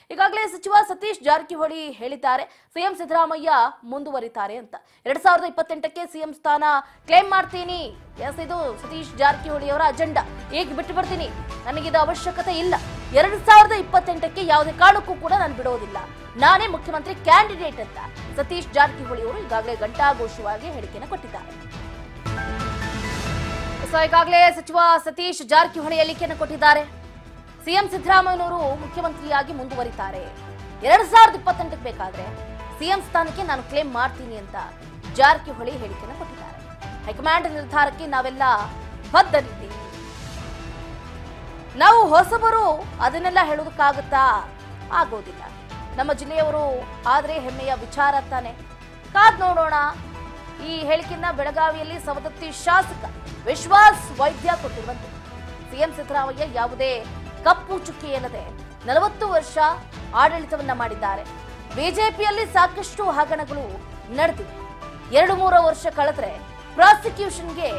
ಈಗಾಗಲೇ ಸಚಿವ ಸತೀಶ್ ಜಾರಕಿಹೊಳಿ ಹೇಳಿದ್ದಾರೆ ಸಿಎಂ ಸಿದ್ದರಾಮಯ್ಯ ಮುಂದುವರಿತಾರೆ ಅಂತ ಎರಡ್ ಸಾವಿರದ ಇಪ್ಪತ್ತೆಂಟಕ್ಕೆ ಸಿಎಂ ಸ್ಥಾನ ಕ್ಲೇಮ್ ಮಾಡ್ತೀನಿ ಎಸ್ ಇದು ಸತೀಶ್ ಜಾರಕಿಹೊಳಿ ಅವರ ಅಜೆಂಡಾ ಈಗ ಬಿಟ್ಟು ಬಿಡ್ತೀನಿ ನನಗಿದು ಅವಶ್ಯಕತೆ ಇಲ್ಲ ಎರಡ್ ಸಾವಿರದ ಇಪ್ಪತ್ತೆಂಟಕ್ಕೆ ಯಾವುದೇ ಕಾರಣಕ್ಕೂ ಕೂಡ ನಾನು ಬಿಡೋದಿಲ್ಲ ನಾನೇ ಮುಖ್ಯಮಂತ್ರಿ ಕ್ಯಾಂಡಿಡೇಟ್ ಅಂತ ಸತೀಶ್ ಜಾರಕಿಹೊಳಿ ಅವರು ಈಗಾಗಲೇ ಘಂಟಾಘೋಷವಾಗಿ ಹೇಳಿಕೆಯನ್ನು ಕೊಟ್ಟಿದ್ದಾರೆ ಸೊ ಈಗಾಗಲೇ ಸಚಿವ ಸತೀಶ್ ಜಾರಕಿಹೊಳಿ ಹೇಳಿಕೆಯನ್ನು ಕೊಟ್ಟಿದ್ದಾರೆ ಸಿಎಂ ಸಿದ್ದರಾಮಯ್ಯನವರು ಮುಖ್ಯಮಂತ್ರಿಯಾಗಿ ಮುಂದುವರಿತಾರೆ ಎರಡ್ ಸಾವಿರದ ಇಪ್ಪತ್ತೆಂಟಕ್ಕೆ ಬೇಕಾದ್ರೆ ಸಿಎಂ ಸ್ಥಾನಕ್ಕೆ ನಾನು ಕ್ಲೇಮ್ ಮಾಡ್ತೀನಿ ಅಂತ ಜಾರಕಿಹೊಳಿ ಹೇಳಿಕೆಯನ್ನು ಕೊಟ್ಟಿದ್ದಾರೆ ಹೈಕಮಾಂಡ್ ನಿರ್ಧಾರಕ್ಕೆ ನಾವೆಲ್ಲ ಬದ್ಧರಿದ್ದೀವಿ ನಾವು ಹೊಸಬರು ಅದನ್ನೆಲ್ಲ ಹೇಳೋದಕ್ಕಾಗುತ್ತಾ ಆಗೋದಿಲ್ಲ ನಮ್ಮ ಜಿಲ್ಲೆಯವರು ಆದ್ರೆ ಹೆಮ್ಮೆಯ ವಿಚಾರ ತಾನೆ ಕಾದ್ ನೋಡೋಣ ಈ ಹೇಳಿಕೆಯನ್ನ ಬೆಳಗಾವಿಯಲ್ಲಿ ಸವದತ್ತಿ ಶಾಸಕ ವಿಶ್ವಾಸ್ ವೈದ್ಯ ಕೊಟ್ಟಿರುವಂತೆ ಸಿಎಂ ಸಿದ್ದರಾಮಯ್ಯ ಯಾವುದೇ ಕಪ್ಪು ಚುಕ್ಕಿ ಎನ್ನದೆ ನಲವತ್ತು ವರ್ಷ ಆಡಳಿತವನ್ನ ಮಾಡಿದ್ದಾರೆ ಬಿಜೆಪಿಯಲ್ಲಿ ಸಾಕಷ್ಟು ಹಗರಣಗಳು ನಡೆದಿವೆ ಎರಡು ಮೂರು ವರ್ಷ ಕಳೆದ್ರೆ ಪ್ರಾಸಿಕ್ಯೂಷನ್ಗೆ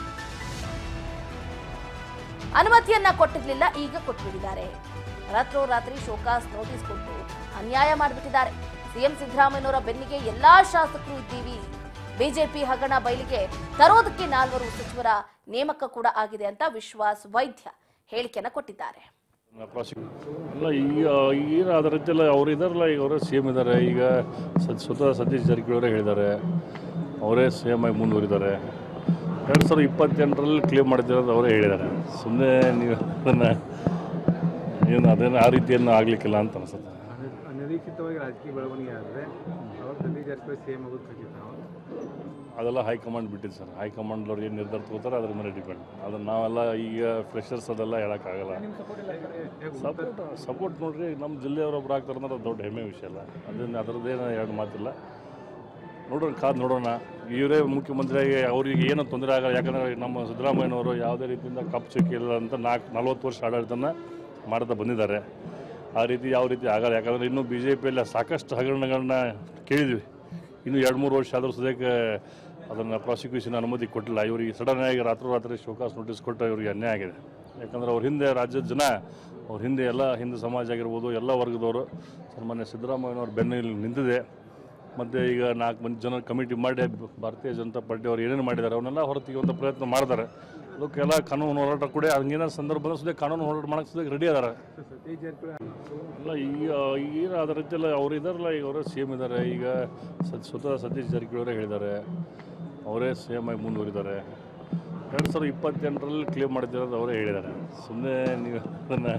ಅನುಮತಿಯನ್ನ ಕೊಟ್ಟಿರ್ಲಿಲ್ಲ ಈಗ ಕೊಟ್ಬಿಟ್ಟಿದ್ದಾರೆ ರಾತ್ರೋರಾತ್ರಿ ಶೋಕಾಸ್ ನೋಟಿಸ್ ಕೊಟ್ಟು ಅನ್ಯಾಯ ಮಾಡಿಬಿಟ್ಟಿದ್ದಾರೆ ಸಿಎಂ ಸಿದ್ದರಾಮಯ್ಯನವರ ಬೆನ್ನಿಗೆ ಎಲ್ಲಾ ಶಾಸಕರು ಇದ್ದೀವಿ ಬಿಜೆಪಿ ಹಗರಣ ಬಯಲಿಗೆ ತರೋದಕ್ಕೆ ನಾಲ್ವರು ಸಚಿವರ ನೇಮಕ ಕೂಡ ಆಗಿದೆ ಅಂತ ವಿಶ್ವಾಸ್ ವೈದ್ಯ ಹೇಳಿಕೆಯನ್ನ ಕೊಟ್ಟಿದ್ದಾರೆ ಪ್ರಾಸಿಕ್ಯೂಟ್ ಅಲ್ಲ ಈಗ ಈಗ ಅದರ ರೀತಿಯಲ್ಲ ಅವ್ರು ಇದಾರಲ್ಲ ಈಗ ಅವರೇ ಸಿ ಎಮ್ ಇದ್ದಾರೆ ಈಗ ಸತ್ ಸ್ವತಃ ಸತೀಶ್ ಜಾರಕಿಹೊಳಿ ಅವರೇ ಹೇಳಿದ್ದಾರೆ ಅವರೇ ಸಿ ಎಮ್ ಆಗಿ ಮುಂದುವರಿದ್ದಾರೆ ಎರಡು ಸಾವಿರದ ಇಪ್ಪತ್ತೆಂಟರಲ್ಲಿ ಕ್ಲೇಮ್ ಮಾಡಿದ್ದೀರೋದು ಅವರೇ ಹೇಳಿದ್ದಾರೆ ಸುಮ್ಮನೆ ನೀವು ಅದನ್ನು ಏನು ಅದೇನು ಆ ರೀತಿಯನ್ನು ಆಗಲಿಕ್ಕಿಲ್ಲ ಅಂತ ಅನಿಸುತ್ತೆ ಅನಿ- ಅನಿರೀಕ್ಷಿತವಾಗಿ ರಾಜಕೀಯ ಬೆಳವಣಿಗೆ ಆದರೆ ಅವ್ರು ಸತೀಶ್ ಜಾರಕಿಹೊಳಿ ಸೇಮ್ ಆಗೋದು ಖಚಿತ ಅದೆಲ್ಲ ಹೈಕಮಾಂಡ್ ಬಿಟ್ಟಿದ್ದು ಸರ್ ಹೈಕಮಾಂಡ್ಲವ್ರು ಏನು ನಿರ್ಧಾರ ತಗೋತಾರೆ ಅದ್ರ ಮೇಲೆ ಡಿಪೆಂಡ್ ಅದನ್ನು ನಾವೆಲ್ಲ ಈಗ ಫ್ರೆಷರ್ಸ್ ಅದೆಲ್ಲ ಹೇಳೋಕ್ಕಾಗಲ್ಲ ಸಪೋರ್ಟ್ ಸಪೋರ್ಟ್ ನೋಡ್ರಿ ನಮ್ಮ ಜಿಲ್ಲೆಯವರು ಒಬ್ರು ಆಗ್ತಾರೆ ಅಂದ್ರೆ ಅದು ದೊಡ್ಡ ಹೆಮ್ಮೆ ವಿಷಯ ಅಲ್ಲ ಅದನ್ನ ಅದರದ್ದೇನು ಎರಡು ಮಾತಿಲ್ಲ ನೋಡೋಣ ಕಾದು ನೋಡೋಣ ಇವರೇ ಮುಖ್ಯಮಂತ್ರಿಯಾಗಿ ಅವರಿಗೆ ಏನೂ ತೊಂದರೆ ಆಗಲ್ಲ ಯಾಕಂದರೆ ನಮ್ಮ ಸಿದ್ದರಾಮಯ್ಯನವರು ಯಾವುದೇ ರೀತಿಯಿಂದ ಕಪ್ಪು ಚುಕ್ಕಿ ಇಲ್ಲ ಅಂತ ನಾಲ್ಕು ನಲ್ವತ್ತು ವರ್ಷ ಆಡಳಿತನ ಮಾಡ್ತಾ ಬಂದಿದ್ದಾರೆ ಆ ರೀತಿ ಯಾವ ರೀತಿ ಆಗಲ್ಲ ಯಾಕಂದರೆ ಇನ್ನೂ ಬಿ ಜೆ ಪಿಯಲ್ಲಿ ಸಾಕಷ್ಟು ಹಗರಣಗಳನ್ನ ಕೇಳಿದ್ವಿ ಇನ್ನು ಎರಡು ಮೂರು ವರ್ಷ ಆದರೂ ಸದ್ಯಕ್ಕೆ ಅದನ್ನು ಪ್ರಾಸಿಕ್ಯೂಷನ್ ಅನುಮತಿ ಕೊಟ್ಟಿಲ್ಲ ಇವರಿಗೆ ಸಡನ್ ಆಗಿ ರಾತ್ರೋರಾತ್ರಿ ಶೋಕಾಸ್ ನೋಟಿಸ್ ಕೊಟ್ಟು ಇವರಿಗೆ ಅನ್ಯಾಯ ಆಗಿದೆ ಯಾಕಂದ್ರೆ ಅವ್ರ ಹಿಂದೆ ರಾಜ್ಯದ ಜನ ಅವ್ರ ಹಿಂದೆ ಎಲ್ಲ ಹಿಂದೂ ಸಮಾಜ ಆಗಿರ್ಬೋದು ಎಲ್ಲ ವರ್ಗದವರು ಸನ್ಮಾನ್ಯ ಸಿದ್ದರಾಮಯ್ಯನವ್ರ ಬೆನ್ನಲ್ಲಿ ನಿಂತಿದೆ ಮತ್ತು ಈಗ ನಾಲ್ಕು ಮಂದಿ ಜನ ಕಮಿಟಿ ಮಾಡಿ ಭಾರತೀಯ ಜನತಾ ಪಾರ್ಟಿ ಅವ್ರು ಏನೇನು ಮಾಡಿದ್ದಾರೆ ಅವನ್ನೆಲ್ಲ ಹೊರತೆಗೆಯುವಂಥ ಪ್ರಯತ್ನ ಮಾಡ್ತಾರೆ ಅದಕ್ಕೆಲ್ಲ ಕಾನೂನು ಹೋರಾಟ ಕೂಡ ಹಂಗೇನೋ ಸಂದರ್ಭ ಬಂದ್ರೆ ಸುದ್ದಿ ಕಾನೂನು ಹೋರಾಟ ಮಾಡೋಕ್ಕೆ ಸುದ್ದಿ ರೆಡಿ ಅದಾರೆ ಸತೀಶ್ ಜಾರಕಿಹೊಳಿ ಅಲ್ಲ ಈಗ ಈಗ ಅದರ ರೀತಿಯಲ್ಲ ಅವ್ರು ಇದಾರಲ್ಲ ಈಗ ಅವರೇ ಸಿ ಎಮ್ ಇದ್ದಾರೆ ಈಗ ಸತ್ ಸ್ವತಃ ಸತೀಶ್ ಜಾರಕಿಹೊಳಿ ಅವರೇ ಹೇಳಿದ್ದಾರೆ ಅವರೇ ಸಿ ಎಮ್ ಆಗಿ ಮುಂದುವರಿದ್ದಾರೆ ಎರಡು ಸಾವಿರದ ಇಪ್ಪತ್ತೆಂಟರಲ್ಲಿ ಕ್ಲೇಮ್ ಮಾಡಿದ್ದೀರೋದು ಅವರೇ ಹೇಳಿದ್ದಾರೆ ಸುಮ್ಮನೆ ನೀವು ಅದನ್ನು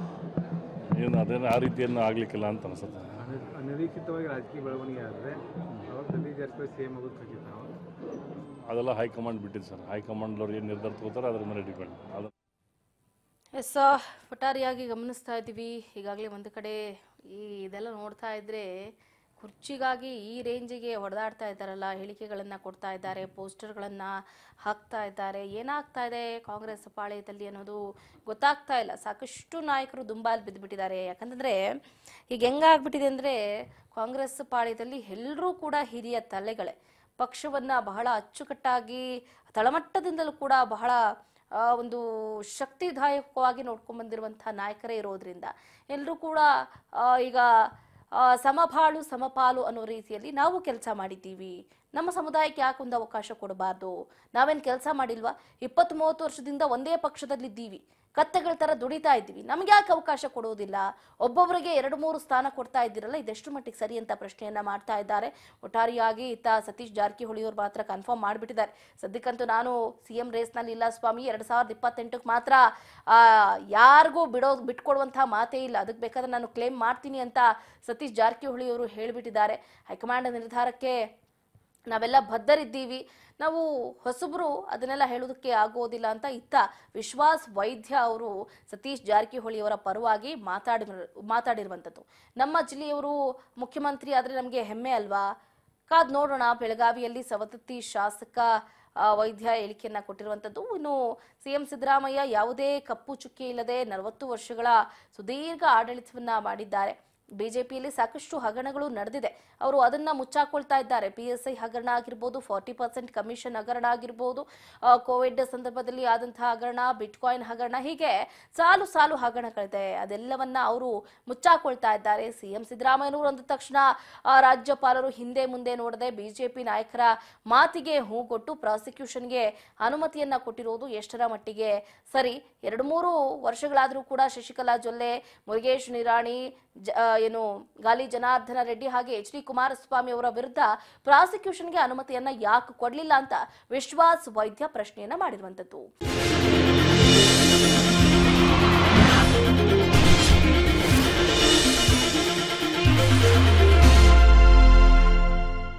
ಏನು ಅದೇನು ಆ ರೀತಿಯನ್ನು ಆಗಲಿಕ್ಕಿಲ್ಲ ಅಂತ ಅನಿಸುತ್ತೆ ಅನಿ- ಅನಿರೀಕ್ಷಿತವಾಗಿ ರಾಜಕೀಯ ಬೆಳವಣಿಗೆ ಆದರೆ ಅವ್ರು ಸತೀಶ್ ಜಾರಕಿಹೊಳಿ ಸೇಮ್ ಆಗೋದು ಖಚಿತ ಅದೆಲ್ಲ ಹೈಕಮಾಂಡ್ ಬಿಟ್ಟಿದ್ದು ಸರ್ ಹೈಕಮಾಂಡ್ಲವ್ರು ಏನು ನಿರ್ಧಾರ ತಗೋತಾರೆ ಅದ್ರ ಮೇಲೆ ಡಿಪೆಂಡ್ ಅದು ಎಸ್ ಒಟ್ಟಾರೆಯಾಗಿ ಗಮನಿಸ್ತಾ ಇದ್ದೀವಿ ಈಗಾಗಲೇ ಒಂದು ಕಡೆ ಈ ಇದೆಲ್ಲ ನೋಡ್ತಾ ಇದ್ರೆ ಕುರ್ಚಿಗಾಗಿ ಈ ರೇಂಜಿಗೆ ಹೊಡೆದಾಡ್ತಾ ಇದ್ದಾರಲ್ಲ ಹೇಳಿಕೆಗಳನ್ನು ಕೊಡ್ತಾ ಇದ್ದಾರೆ ಪೋಸ್ಟರ್ಗಳನ್ನು ಹಾಕ್ತಾ ಇದ್ದಾರೆ ಏನಾಗ್ತಾ ಇದೆ ಕಾಂಗ್ರೆಸ್ ಪಾಳೆಯದಲ್ಲಿ ಅನ್ನೋದು ಗೊತ್ತಾಗ್ತಾ ಇಲ್ಲ ಸಾಕಷ್ಟು ನಾಯಕರು ದುಂಬಾಲ್ ಬಿದ್ದುಬಿಟ್ಟಿದ್ದಾರೆ ಯಾಕಂತಂದರೆ ಈಗ ಹೆಂಗಾಗ್ಬಿಟ್ಟಿದೆ ಅಂದರೆ ಕಾಂಗ್ರೆಸ್ ಪಾಳೆಯದಲ್ಲಿ ಎಲ್ಲರೂ ಕೂಡ ಹಿರಿಯ ತಲೆಗಳೇ ಪಕ್ಷವನ್ನ ಬಹಳ ಅಚ್ಚುಕಟ್ಟಾಗಿ ತಳಮಟ್ಟದಿಂದಲೂ ಕೂಡ ಬಹಳ ಆ, ಒಂದು ಶಕ್ತಿದಾಯಕವಾಗಿ ನೋಡ್ಕೊಂಡ್ ಬಂದಿರುವಂತಹ ನಾಯಕರೇ ಇರೋದ್ರಿಂದ ಎಲ್ಲರೂ ಕೂಡ ಆ, ಈಗ ಆ, ಸಮಬಾಳು ಸಮಪಾಲು ಅನ್ನೋ ರೀತಿಯಲ್ಲಿ ನಾವು ಕೆಲಸ ಮಾಡಿದ್ದೀವಿ ನಮ್ಮ ಸಮುದಾಯಕ್ಕೆ ಯಾಕೆ ಒಂದು ಅವಕಾಶ ಕೊಡಬಾರ್ದು ನಾವೇನು ಕೆಲಸ ಮಾಡಿಲ್ವಾ ಇಪ್ಪತ್ತು ಮೂವತ್ತು ವರ್ಷದಿಂದ ಒಂದೇ ಪಕ್ಷದಲ್ಲಿದ್ದೀವಿ ಕತ್ತೆಗಳ ಥರ ದುಡಿತಾ ಇದ್ದೀವಿ ನಮ್ಗೆ ಯಾಕೆ ಅವಕಾಶ ಕೊಡೋದಿಲ್ಲ ಒಬ್ಬೊಬ್ಬರಿಗೆ ಎರಡು ಮೂರು ಸ್ಥಾನ ಕೊಡ್ತಾ ಇದ್ದೀರಲ್ಲ ಇದೆಷ್ಟು ಮಟ್ಟಿಗೆ ಸರಿ ಅಂತ ಪ್ರಶ್ನೆಯನ್ನ ಮಾಡ್ತಾ ಇದ್ದಾರೆ ಒಟ್ಟಾರೆಯಾಗಿ ಇತ್ತ ಸತೀಶ್ ಜಾರಕಿಹೊಳಿ ಅವರು ಮಾತ್ರ ಕನ್ಫರ್ಮ್ ಮಾಡಿಬಿಟ್ಟಿದ್ದಾರೆ ಸದ್ಯಕ್ಕಂತೂ ನಾನು ಸಿ ಎಂ ರೇಸ್ನಲ್ಲಿ ಇಲ್ಲ ಸ್ವಾಮಿ ಎರಡ್ ಸಾವಿರದ ಇಪ್ಪತ್ತೆಂಟಕ್ಕೆ ಮಾತ್ರ ಆ, ಯಾರಿಗೂ ಬಿಡೋದು ಬಿಟ್ಕೊಡುವಂತಹ ಮಾತೇ ಇಲ್ಲ ಅದಕ್ಕೆ ಬೇಕಾದ್ರೆ ನಾನು ಕ್ಲೇಮ್ ಮಾಡ್ತೀನಿ ಅಂತ ಸತೀಶ್ ಜಾರಕಿಹೊಳಿ ಅವರು ಹೇಳಿಬಿಟ್ಟಿದ್ದಾರೆ ಹೈಕಮಾಂಡ್ ನಿರ್ಧಾರಕ್ಕೆ ನಾವೆಲ್ಲ ಬದ್ಧರಿದ್ದೀವಿ ನಾವು ಹೊಸಬ್ರು ಅದನ್ನೆಲ್ಲ ಹೇಳೋದಕ್ಕೆ ಆಗೋದಿಲ್ಲ ಅಂತ ಇತ್ತ ವಿಶ್ವಾಸ್ ವೈದ್ಯ ಅವರು ಸತೀಶ್ ಜಾರಕಿಹೊಳಿ ಅವರ ಪರವಾಗಿ ಮಾತಾಡಿ ಮಾತಾಡಿರುವಂಥದ್ದು ನಮ್ಮ ಜಿಲ್ಲೆಯವರು ಮುಖ್ಯಮಂತ್ರಿ ಆದರೆ ನಮಗೆ ಹೆಮ್ಮೆ ಅಲ್ವಾ ಕಾದ್ ನೋಡೋಣ ಬೆಳಗಾವಿಯಲ್ಲಿ ಸವದತ್ತಿ ಶಾಸಕ ಆ, ವೈದ್ಯ ಹೇಳಿಕೆಯನ್ನ ಕೊಟ್ಟಿರುವಂಥದ್ದು ಇನ್ನು ಸಿಎಂ ಸಿದ್ದರಾಮಯ್ಯ ಯಾವುದೇ ಕಪ್ಪು ಚುಕ್ಕಿ ಇಲ್ಲದೆ ನಲವತ್ತು ವರ್ಷಗಳ ಸುದೀರ್ಘ ಆಡಳಿತವನ್ನ ಮಾಡಿದ್ದಾರೆ ಬಿಜೆಪಿಯಲ್ಲಿ ಸಾಕಷ್ಟು ಹಗರಣಗಳು ನಡೆದಿದೆ ಅವರು ಅದನ್ನ ಮುಚ್ಚಾಕೊಳ್ತಾ ಇದ್ದಾರೆ ಪಿ ಎಸ್ ಐ ಹಗರಣ ಆಗಿರ್ಬೋದು ಫಾರ್ಟಿ ಪರ್ಸೆಂಟ್ ಕಮಿಷನ್ ಹಗರಣ ಆಗಿರ್ಬೋದು ಆ, ಕೋವಿಡ್ ಸಂದರ್ಭದಲ್ಲಿ ಆದಂತಹ ಹಗರಣ ಬಿಟ್ಕಾಯಿನ್ ಹಗರಣ ಹೀಗೆ ಸಾಲು ಸಾಲು ಹಗರಣಗಳಿದೆ ಅದೆಲ್ಲವನ್ನ ಅವರು ಮುಚ್ಚಾಕೊಳ್ತಾ ಇದ್ದಾರೆ ಸಿಎಂ ಸಿದ್ದರಾಮಯ್ಯನವರು ಅಂದ ತಕ್ಷಣ ಆ, ರಾಜ್ಯಪಾಲರು ಹಿಂದೆ ಮುಂದೆ ನೋಡದೆ ಬಿಜೆಪಿ ನಾಯಕರ ಮಾತಿಗೆ ಹೂ ಕೊಟ್ಟು ಪ್ರಾಸಿಕ್ಯೂಷನ್ಗೆ ಅನುಮತಿಯನ್ನ ಕೊಟ್ಟಿರೋದು ಎಷ್ಟರ ಮಟ್ಟಿಗೆ ಸರಿ ಎರಡು ಮೂರು ವರ್ಷಗಳಾದರೂ ಕೂಡ ಶಶಿಕಲಾ ಜೊಲ್ಲೆ ಮುರುಗೇಶ್ ನಿರಾಣಿ ಜ- ಆ, ಏನು ಗಾಲಿ ಜನಾರ್ದನ ರೆಡ್ಡಿ ಹಾಗೆ ಎಚ್ ಡಿ ಕುಮಾರಸ್ವಾಮಿ ಅವರ ವಿರುದ್ಧ ಪ್ರಾಸಿಕ್ಯೂಷನ್ಗೆ ಅನುಮತಿಯನ್ನ ಯಾಕೆ ಕೊಡ್ಲಿಲ್ಲ ಅಂತ ವಿಶ್ವಾಸ್ ವೈದ್ಯ ಪ್ರಶ್ನೆಯನ್ನ ಮಾಡಿರುವಂತದ್ದು